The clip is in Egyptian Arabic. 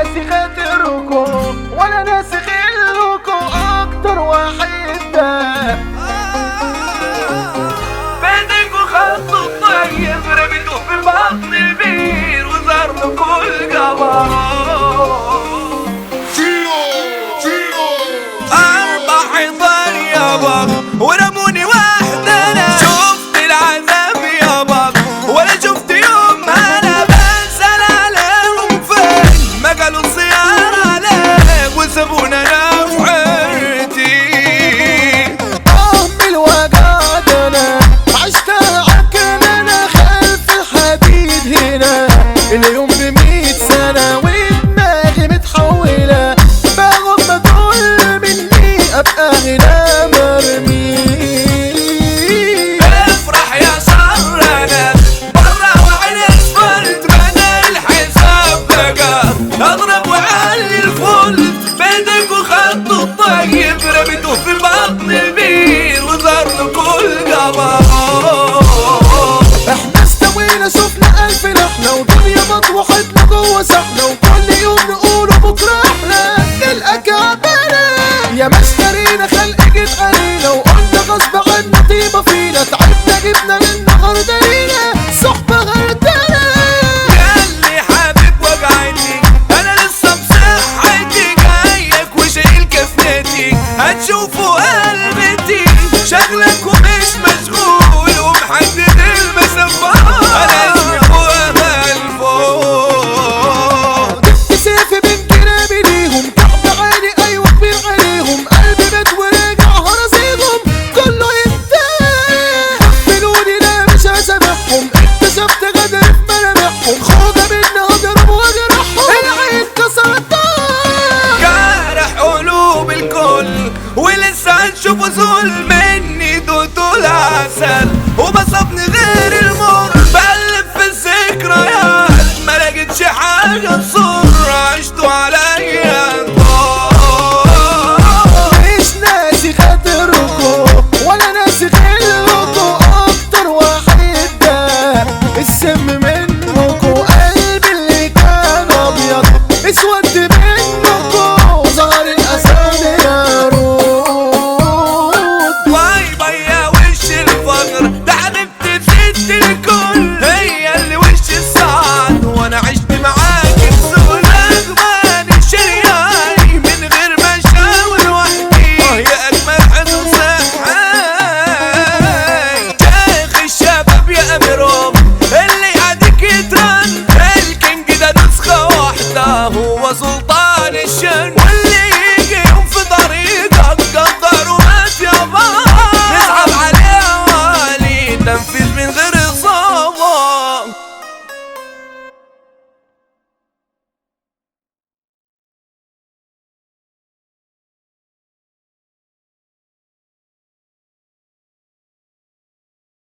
ناسي خاطركم ولا ناسي غيركم اكتر واحد ده بدكوا خطوا الطيب رميتوه في بطن البير وظهر له كل جبار أربع حيطان يابا ورموني واحدة أنا شفت العذاب يابا ولا شفت يوم أنا بسأل عليهم فين ما قالوا الصيارة عليك وسابونا أنا في حيرتي اه بالوجع ده انا عشت عكن انا خلف الحديد هنا اليوم